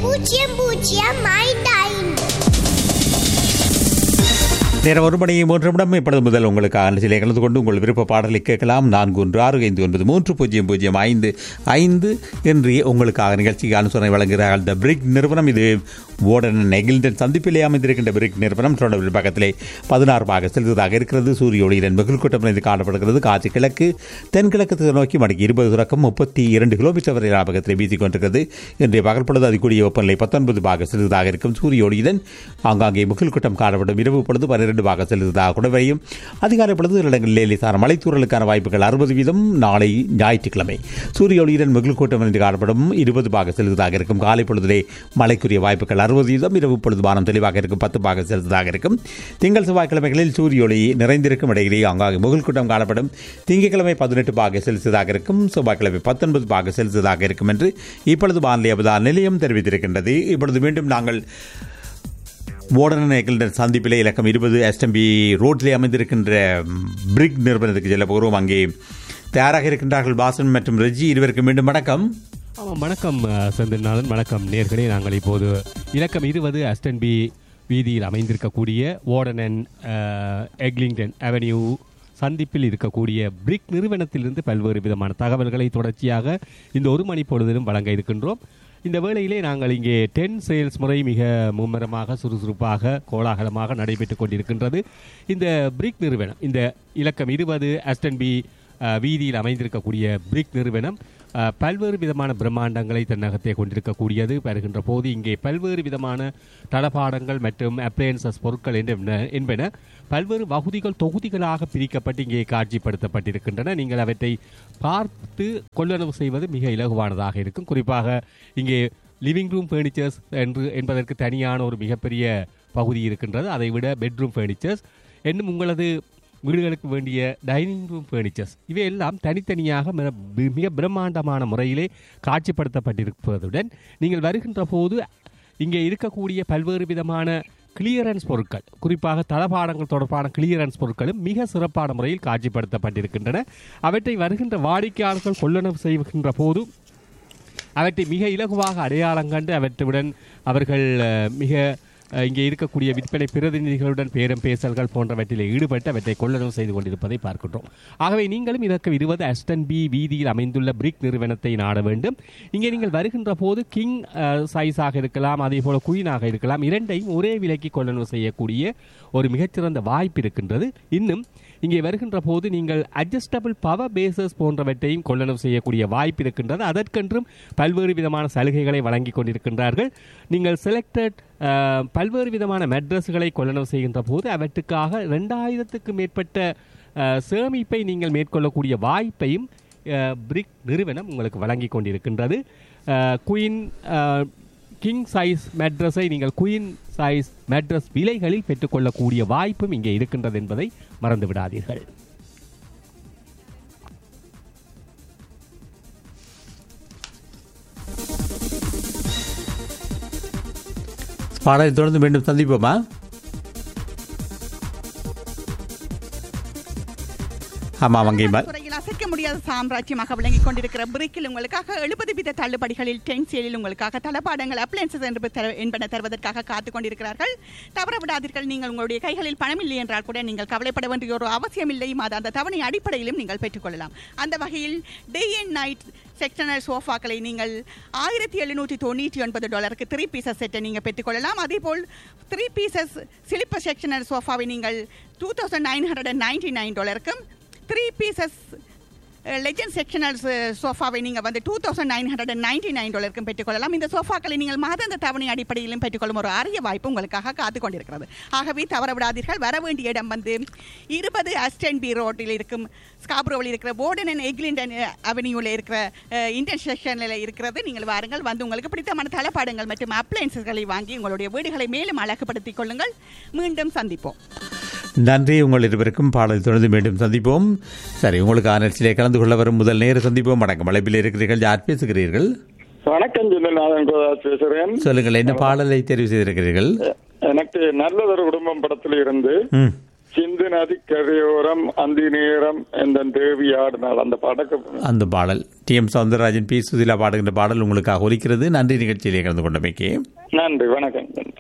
பூஜ்ஜியம் பூஜ்ஜியம் ஐந்து ஐந்து நேரம் ஒரு மணி மூன்று நிமிடம் இப்பொழுது முதல் உங்களுக்காக நிகழ்ச்சியிலே கலந்து கொண்டு உங்கள் விருப்ப பாடலை கேட்கலாம் நான்கு ஒன்று ஆறு ஐந்து ஒன்பது மூன்று பூஜ்ஜியம் பூஜ்ஜியம் ஐந்து ஐந்து என்று உங்களுக்காக நிகழ்ச்சிக்கு அனுசரணை வழங்குகிறார்கள் த பிரிக் நிறுவனம் இது ஓடன் நெகில்டன் சந்திப்பிலே அமைந்திருக்கின்ற பிரிக் நிறுவனம் தொடர்பில் பக்கத்திலே பதினாறு பாக செலுத்ததாக இருக்கிறது சூரிய ஒளியுடன் வெகுள் கூட்டம் இது காணப்படுகிறது காற்று கிழக்கு தென்கிழக்கு திசை நோக்கி மணிக்கு இருபது தொடக்கம் முப்பத்தி இரண்டு கிலோமீட்டர் வரை லாபகத்திலே வீசிக் கொண்டிருக்கிறது இன்றைய பகல் பொழுது அதிகூடிய வெப்பநிலை பத்தொன்பது பாக செலுத்ததாக இருக்கும் சூரிய ஒளியுடன் ஆங்காங்கே முகில் கூட்டம் காணப்படும் இரவு பொழுது பன்னிரண்டு பாக செலுத்ததாக குடவையும் அதிகாலை பொழுது சில இடங்களில் லேசான மலைத்தூரலுக்கான வாய்ப்புகள் அறுபது வீதம் நாளை ஞாயிற்றுக்கிழமை சூரிய ஒளியுடன் முகில் கூட்டம் என்று காணப்படும் இருபது பாக செலுத்ததாக இருக்கும் காலை பொழுதிலே மழைக்குரிய வாய்ப்புகள் அறுபது வீதம் இரவு பொழுது வானம் தெளிவாக இருக்கும் பத்து பாக செலுத்ததாக இருக்கும் திங்கள் செவ்வாய்க்கிழமைகளில் சூரிய ஒளி நிறைந்திருக்கும் இடையிலே ஆங்காங்கே முகில் கூட்டம் காணப்படும் திங்கட்கிழமை பதினெட்டு பாக செலுத்ததாக இருக்கும் செவ்வாய்க்கிழமை பத்தொன்பது பாக செலுத்ததாக இருக்கும் என்று இப்பொழுது வானிலை அபதார நிலையம் தெரிவித்திருக்கின்றது இப்பொழுது மீண்டும் நாங்கள் ஓடன சந்திப்பிலே இலக்கம் இருபது எஸ்எம்பி ரோட்டிலே அமைந்திருக்கின்ற பிரிக் நிறுவனத்துக்கு செல்ல போகிறோம் அங்கே தயாராக இருக்கின்றார்கள் பாசன் மற்றும் ரெஜி இருவருக்கு மீண்டும் வணக்கம் ஆமாம் வணக்கம் அஹ், செந்தில்நாதன் வணக்கம் நேர்களே நாங்கள் இப்போது இலக்கம் இருபது அஸ்டன்பி வீதியில் அமைந்திருக்கக்கூடிய ஓடனன் அஹ், எக்லிங்டன் அவென்யூ சந்திப்பில் இருக்கக்கூடிய பிரிக் நிறுவனத்திலிருந்து பல்வேறு விதமான தகவல்களை தொடர்ச்சியாக இந்த ஒரு மணி பொழுதிலும் வழங்க இருக்கின்றோம் இந்த வேளையிலே நாங்கள் இங்கே டென் சேல்ஸ் முறை மிக மும்முரமாக சுறுசுறுப்பாக கோலாகலமாக நடைபெற்றுக் கொண்டிருக்கின்றது இந்த பிரிக் நிறுவனம் இந்த இலக்கம் இருபது அஸ்டன்பி அஹ், வீதியில் அமைந்திருக்கக்கூடிய பிரிக் நிறுவனம் அஹ், பல்வேறு விதமான பிரம்மாண்டங்களை தன்னகத்தை கொண்டிருக்கக்கூடியது வருகின்ற போது இங்கே பல்வேறு விதமான தளபாடங்கள் மற்றும் அப்ளையன்சஸ் பொருட்கள் என்பன என்பன பல்வேறு வகுதிகள் தொகுதிகளாக பிரிக்கப்பட்டு இங்கே காட்சிப்படுத்தப்பட்டிருக்கின்றன நீங்கள் அவற்றை பார்த்து கொள்ளளவு செய்வது மிக இலகுவானதாக இருக்கும் குறிப்பாக இங்கே லிவிங் ரூம் ஃபர்னிச்சர்ஸ் என்று என்பதற்கு தனியான ஒரு மிகப்பெரிய பகுதி இருக்கின்றது அதை விட பெட்ரூம் ஃபர்னிச்சர்ஸ் இன்னும் உங்களது வீடுகளுக்கு வேண்டிய டைனிங் ரூம் ஃபர்னிச்சர்ஸ் இவையெல்லாம் தனித்தனியாக மிக- மிக பிரம்மாண்டமான முறையிலே காட்சிப்படுத்தப்பட்டிருப்பதுடன் நீங்கள் வருகின்ற போது இங்கே இருக்கக்கூடிய பல்வேறு விதமான கிளியரன்ஸ் பொருட்கள் குறிப்பாக தளபாடங்கள் தொடர்பான கிளியரன்ஸ் பொருட்களும் மிக சிறப்பான முறையில் காட்சிப்படுத்தப்பட்டிருக்கின்றன அவற்றை வருகின்ற வாடிக்கையாளர்கள் கொள்ளளவு செய்கின்ற போது அவற்றை மிக இலகுவாக அடையாளம் கண்டு அவற்றுடன் அவர்கள் அஹ், மிக அஹ், இங்கே இருக்கக்கூடிய விற்பனை பிரதிநிதிகளுடன் பேரம் பேசல்கள் போன்றவற்றில் ஈடுபட்டு அவற்றை கொள்ளளவு செய்து கொண்டிருப்பதை பார்க்கின்றோம் ஆகவே நீங்களும் இதற்கு இருபது அஸ்டன் பி வீதியில் அமைந்துள்ள பிரிக் நிறுவனத்தை நாட வேண்டும் இங்கே நீங்கள் வருகின்ற போது கிங் சைஸாக இருக்கலாம் அதே போல குயினாக இருக்கலாம் இரண்டையும் ஒரே விலைக்கு கொள்ளளவு செய்யக்கூடிய ஒரு மிகச்சிறந்த வாய்ப்பு இருக்கின்றது இன்னும் இங்கே வருகின்ற போது நீங்கள் அட்ஜஸ்டபிள் பவர் பேசஸ் போன்றவற்றையும் கொள்ளளவு செய்யக்கூடிய வாய்ப்பு இருக்கின்றது அதற்கென்றும் பல்வேறு விதமான சலுகைகளை வழங்கி கொண்டிருக்கின்றார்கள் நீங்கள் செலக்டட் பல்வேறு விதமான மெட்ரஸ்களை கொள்ளளவு செய்கின்ற போது அவற்றுக்காக ரெண்டாயிரத்துக்கு மேற்பட்ட அஹ், சேமிப்பை நீங்கள் மேற்கொள்ளக்கூடிய வாய்ப்பையும் அஹ், பிரிக் நிறுவனம் உங்களுக்கு வழங்கி கொண்டிருக்கின்றது அஹ், குயின் அஹ், கிங் சைஸ் மெட்ரஸை நீங்கள் குயின் சைஸ் மெட்ரஸ் விலைகளில் பெற்றுக்கொள்ளக்கூடிய வாய்ப்பும் இங்கே இருக்கின்றது என்பதை மறந்து விடாதீர்கள் பாடலை தொடர்ந்து மீண்டும் சந்திப்போமா ஆமாம் அங்கே ம- துறையில் அசைக்க முடியாத சாம்ராஜ்யமாக விளங்கிக் கொண்டிருக்கிற பிரிக்கில் உங்களுக்காக எழுபது வீத தள்ளுபடிகளில் டென் சேலில் உங்களுக்காக தளபாடங்கள் அப்ளைன்சஸ் என்று தர- என்பன தருவதற்காக காத்துக் கொண்டிருக்கிறார்கள் தவற விடாதீர்கள் நீங்கள் உங்களுடைய கைகளில் பணம் இல்லை என்றால் கூட நீங்கள் கவலைப்பட வேண்டிய ஒரு அவசியம் இல்லை அது அந்த தவணை அடிப்படையிலும் நீங்கள் பெற்றுக்கொள்ளலாம் அந்த வகையில் டே அண்ட் நைட் செக்ஷனல் சோஃபாக்களை நீங்கள் ஆயிரத்தி எழுநூற்றி தொண்ணூற்றி ஒன்பது டாலருக்கு த்ரீ பீசஸ் செட்டை நீங்கள் பெற்றுக்கொள்ளலாம் அதேபோல் த்ரீ பீசஸ் ஸ்லிப்பர் செக்ஷனல் சோஃபாவை நீங்கள் two thousand nine hundred and ninety nine டாலருக்கும் த்ரீ பீசஸ் லெஜண்ட் செக்ஷனல் சோஃபாவை நீங்கள் வந்து two thousand nine hundred and ninety nine டாலருக்கும் பெற்றுக்கொள்ளலாம் இந்த சோஃபாக்களை நீங்கள் மாதாந்த தவணை அடிப்படையிலும் பெற்றுக்கொள்ளும் ஒரு அரிய வாய்ப்பு உங்களுக்காக காத்து கொண்டிருக்கிறது ஆகவே தவற விடாதீர்கள் வர வேண்டிய இடம் வந்து இருபது அஸ்டன் பி ரோட்டில் இருக்கும் ஸ்காப்ரோவில் இருக்கிற போர்டன் அண்ட் எக்லிண்டன் அவென்யூவில் இருக்கிற இந்தியன் செக்ஷனில் இருக்கிறது நீங்கள் வாருங்கள் வந்து உங்களுக்கு பிடித்தமான தளபாடங்கள் மற்றும் அப்ளைன்சஸ்களை வாங்கி உங்களுடைய வீடுகளை மேலும் அழகுபடுத்திக் கொள்ளுங்கள் மீண்டும் சந்திப்போம் நன்றி உங்கள் இருவருக்கும் பாடலை தொடர்ந்து மீண்டும் சந்திப்போம் சரி உங்களுக்கு நிகழ்ச்சியிலே கலந்து கொள்ள வரும் முதல் நேர சந்திப்போம் வணக்கம் அழைப்பில் இருக்கிறீர்கள் யார் பேசுகிறீர்கள் வணக்கம் ஜெயலலிதன் கோதாஸ் பேசுறேன் சொல்லுங்கள் என்ன பாடலை தெரிவு செய்திருக்கிறீர்கள் எனக்கு நல்லதொரு குடும்பம் படத்துல இருந்து ம் சிந்து நதி கரையோரம் அந்தி நேரம் எந்த தேவி ஆடினாள் அந்த படக்கு அந்த பாடல் T M Soundararajan P Susheela பாடுகின்ற பாடல் உங்களுக்காக ஒலிக்கிறது நன்றி நிகழ்ச்சியிலே கலந்து கொண்டமைக்கு நன்றி வணக்கம்